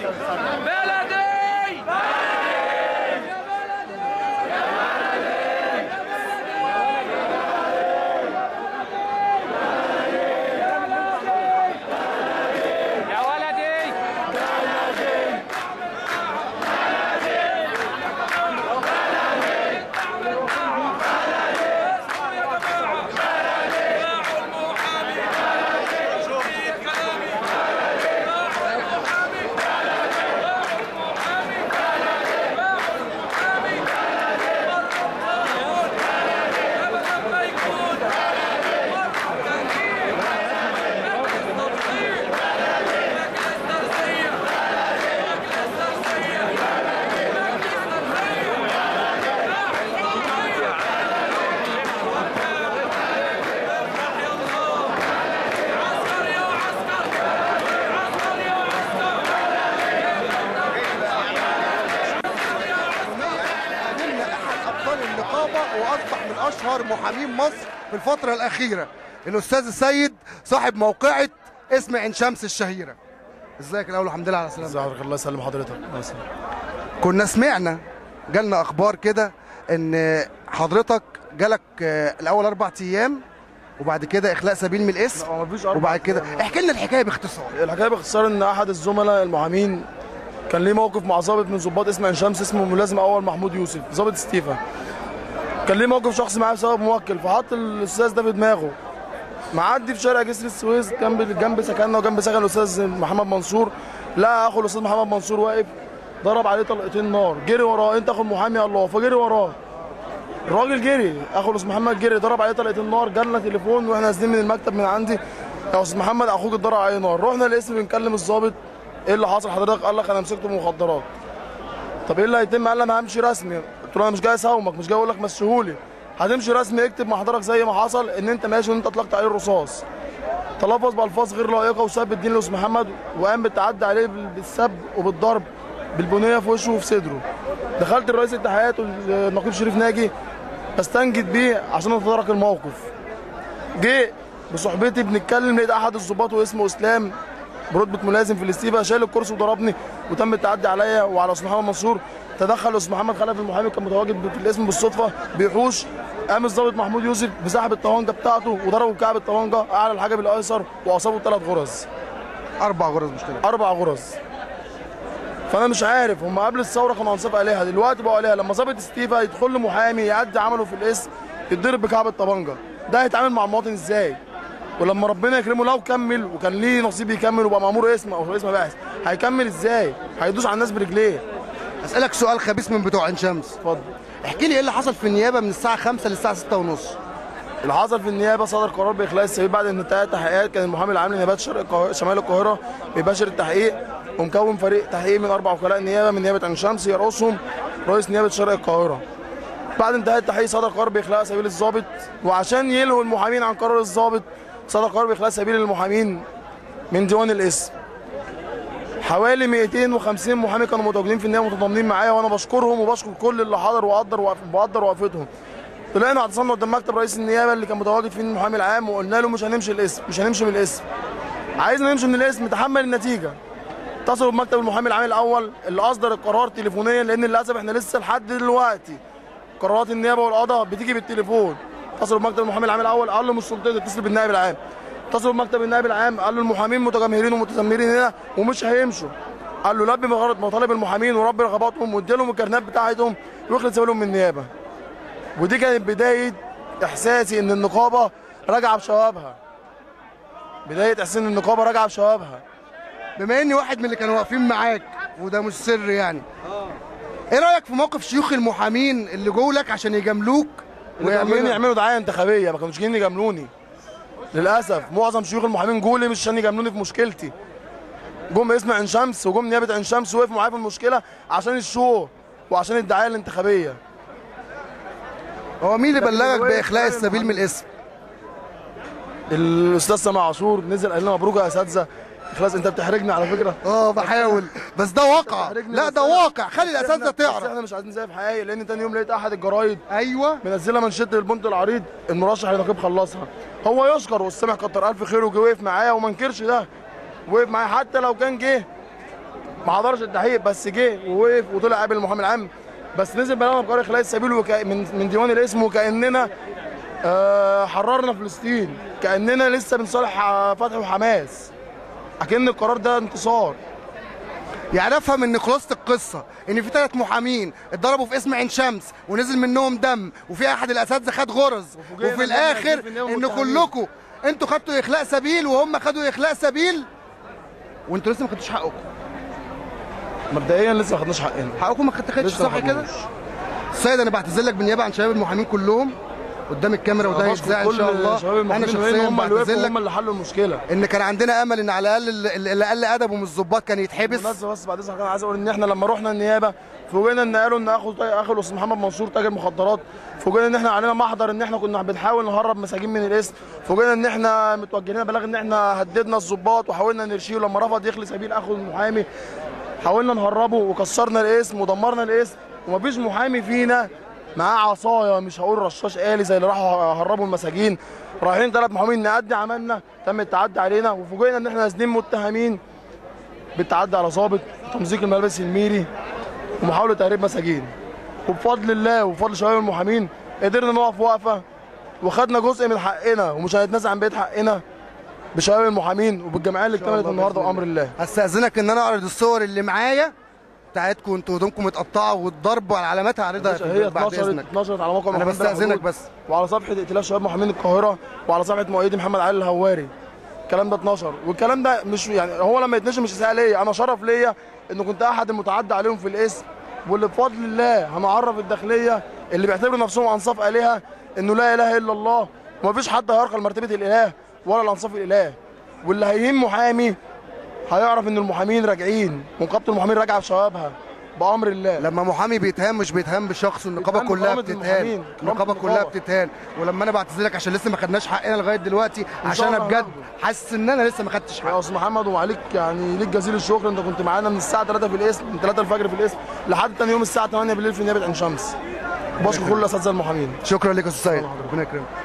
بلدي يا ولدي من احد ابطال النقابه واصبح من اشهر محامين مصر في الفتره الاخيره الاستاذ السيد صاحب موقعه اسم عين شمس الشهيره ازيك الاول الحمد لله على السلامه ازيك الله يسلم حضرتك كنا سمعنا جالنا اخبار كده ان حضرتك جالك آه، الاول اربع ايام وبعد كده اخلاء سبيل من الاسم هو مفيش أربع وبعد كده أيام. احكي لنا الحكايه باختصار الحكايه باختصار ان احد الزملاء المحامين كان ليه موقف مع ضابط من ضباط اسم عين شمس اسمه ملازم اول محمود يوسف ضابط ستيفا كان ليه موقف شخصي معاه بسبب موكل فحط الاستاذ ده في دماغه معدي في شارع جسر السويس جنب جنب سكننا وجنب سكن الاستاذ محمد منصور لقى اخو الاستاذ محمد منصور واقف ضرب عليه طلقتين نار جري وراه انت اخو المحامي يا الله فجري وراه الراجل جري اخو الاستاذ محمد جري ضرب عليه طلقتين نار جالنا تليفون واحنا نازلين من المكتب من عندي يا استاذ محمد اخوك اتضرب عليه نار رحنا القسم بنكلم الضابط ايه اللي حصل حضرتك قال لك انا مسكته مخدرات طب ايه اللي هيتم قال لي انا همشي رسمي قلت له انا مش جاي اساومك مش جاي اقول لك مشيهولي هتمشي رسمي اكتب مع حضرتك زي ما حصل ان انت ماشي وان انت اطلقت عليه الرصاص تلفظ بالفاظ غير لائقه وسب الدين لاستاذ محمد وقام بالتعدي عليه بال- بالسب وبالضرب بالبنيه في وشه وفي صدره دخلت الرئيس التحقيقات النقيب شريف ناجي بستنجد بيه عشان اتدارك الموقف جه بصحبتي بنتكلم لقيت احد الضباط واسمه اسلام برتبه ملازم في الاستيفا شال الكرسي وضربني وتم التعدي عليا وعلى استاذ محمد منصور تدخل استاذ محمد خلف المحامي كان متواجد في الاسم بالصدفه بيحوش قام الضابط محمود يوسف بسحب الطوانجه بتاعته وضربه بكعب الطوانجه اعلى الحاجب الايسر واصابه ثلاث غرز اربع غرز مشكله اربع غرز فانا مش عارف هم قبل الثوره كانوا انصاف عليها دلوقتي بقوا عليها لما ظابط استيفا يدخل له محامي يعدي عمله في الاسم يتضرب بكعب الطبنجه ده هيتعامل مع المواطن ازاي ولما ربنا يكرمه لو كمل وكان ليه نصيب يكمل وبقى مامور اسم او اسم باحث هيكمل ازاي هيدوس على الناس برجليه اسالك سؤال خبيث من بتوع عين شمس اتفضل احكي لي ايه اللي حصل في النيابه من الساعه 5 للساعه 6 ونص اللي حصل في النيابه صدر قرار باخلاء السبيل بعد ان انتهت التحقيقات كان المحامي العام لنيابات شرق القاهره شمال القاهره بيباشر التحقيق ومكون فريق تحقيق من اربع وكلاء نيابه من نيابه عين شمس يرأسهم رئيس نيابه شرق القاهره بعد انتهاء التحقيق صدر قرار باخلاء سبيل الضابط وعشان يلهوا المحامين عن قرار الضابط صدر قرار باخلاء سبيل المحامين من ديوان الاسم حوالي 250 محامي كانوا متواجدين في النيابه متضامنين معايا وانا بشكرهم وبشكر كل اللي حضر وقدر وقف- وقدر وقفتهم طلعنا اعتصمنا قدام مكتب رئيس النيابه اللي كان متواجد فيه المحامي العام وقلنا له مش هنمشي الاسم مش هنمشي من الاسم عايزنا نمشي من الاسم تحمل النتيجه اتصلوا بمكتب المحامي العام الاول اللي اصدر القرار تليفونيا لان للاسف احنا لسه لحد دلوقتي قرارات النيابه والقضاء بتيجي بالتليفون اتصلوا بمكتب المحامي العام الاول قال له مش سلطتي اتصل بالنائب العام اتصلوا بمكتب النائب العام قال له المحامين متجمهرين ومتذمرين هنا ومش هيمشوا قال له لبي مغارة مطالب المحامين وربي رغباتهم واديلهم الكرنات بتاعتهم ويخلص سبيلهم من النيابه ودي كانت بدايه احساسي ان النقابه راجعه بشبابها بدايه احساس ان النقابه راجعه بشبابها بما اني واحد من اللي كانوا واقفين معاك وده مش سر يعني ايه رايك في موقف شيوخ المحامين اللي جولك عشان يجاملوك ويعملوا يعملوا دعايه انتخابيه ما كانوش جايين يجاملوني للاسف معظم شيوخ المحامين جولي مش عشان يجاملوني في مشكلتي جم اسم عين شمس وجم نيابه عين شمس وقفوا معايا في المشكله عشان الشو وعشان الدعايه الانتخابيه هو مين اللي لكن بلغك هو باخلاء يتكلم السبيل عن- من الاسم الاستاذ سامع عاشور نزل قال لنا مبروك يا اساتذه خلاص انت بتحرجني على فكره اه بحاول بس ده واقع بتحرجني لا بس ده أنا- واقع خلي بس الاساتذه إحنا- بس تعرف احنا مش عايزين زي في حقيقي لان تاني يوم لقيت احد الجرايد ايوه منزله منشط البنت العريض المرشح لنقيب خلصها هو يشكر والسامع كتر الف خيره وجه وقف معايا وما انكرش ده وقف معايا حتى لو كان جه ما حضرش التحقيق بس جه ووقف وطلع قابل المحامي العام بس نزل بلاغنا بقرار اخلاء السبيل وكا من من ديوان الاسم وكاننا آه حررنا فلسطين كاننا لسه بنصالح آه، فتحي وحماس اكن القرار ده انتصار يعني افهم ان خلاصه القصه ان في ثلاث محامين اتضربوا في اسم عين شمس ونزل منهم دم وفي احد الاساتذه خد غرز وفوجئنا وفي إن إحنا الاخر عارفين إنهم ان متهمين. كلكم انتوا خدتوا اخلاء سبيل وهم خدوا اخلاء سبيل وانتوا لسه ما خدتوش حقكم مبدئيا لسه ما خدناش حقنا حقكم ما خدتش لسه ما صح كده خدناش. السيد انا بعتذر لك بالنيابه عن شباب المحامين كلهم قدام الكاميرا وده بشكر هيتذاع ان كل شاء الله شباب انا المحامين لأن شخصيا هم اللي بعتذر وقفوا لك هم اللي حلوا المشكله ان كان عندنا امل ان على الاقل اللي اللي اقل ادبه من الظباط كان يتحبس بالمناسبه بس بعد اذنك انا عايز اقول ان احنا لما رحنا النيابه فوجئنا ان قالوا ان اخو اخو الاستاذ محمد منصور تاجر مخدرات فوجئنا ان احنا علينا محضر ان احنا كنا بنحاول نهرب مساجين من الاسم فوجئنا ان احنا متوجهين بلاغ ان احنا هددنا الظباط وحاولنا نرشيه لما رفض يخلي سبيل اخو المحامي حاولنا نهربه وكسرنا الاسم ودمرنا الاسم ومفيش محامي فينا معاه عصايه مش هقول رشاش آلي زي اللي راحوا هربوا المساجين رايحين ثلاث محامين نأدي عملنا تم التعدي علينا وفوجئنا ان احنا نازلين متهمين بالتعدي على ضابط وتمزيق الملابس الميري ومحاولة تهريب مساجين وبفضل الله وبفضل شباب المحامين قدرنا نقف وقفة وخدنا جزء من حقنا ومش هنتنازل عن بقية حقنا بشباب المحامين وبالجمعية اللي اكتملت النهارده بأمر الله هستأذنك ان انا اعرض الصور اللي معايا بتاعتكم انتوا هدومكم متقطعه والضرب على علامات هعرضها هي بعد اتنشرت اذنك اتنشرت على موقع انا محامين بلا بستأذنك حدود بس وعلى صفحة ائتلاف شباب محامين القاهرة وعلى صفحة مؤيدي محمد علي الهواري الكلام ده اتنشر والكلام ده مش يعني هو لما يتنشر مش اساءة ليا انا شرف ليا انه كنت احد المتعدى عليهم في الاسم واللي بفضل الله هنعرف الداخلية اللي بيعتبروا نفسهم انصاف الهة انه لا اله الا الله ومفيش حد هيرقى لمرتبة الاله ولا الانصاف الاله واللي هيهم محامي هيعرف ان المحامين راجعين ونقابة المحامين راجعة بشبابها بامر الله لما محامي بيتهان مش بيتهان بشخص النقابه بيتهان كلها بكرامة بتتهان المحامين، كرامة النقابه كلها النقابة. بتتهان ولما انا بعتذر لك عشان لسه ما خدناش حقنا لغايه دلوقتي عشان انا الله بجد هناخده. حاسس ان انا لسه ما خدتش يا حقي استاذ محمد وعليك يعني ليك جزيل الشكر انت كنت معانا من الساعه 3 في الاسم من 3 الفجر في الاسم لحد تاني يوم الساعه 8 بالليل في نيابه عين شمس بشكر كل الاساتذه المحامين شكرا لك يا استاذ سيد ربنا يكرمك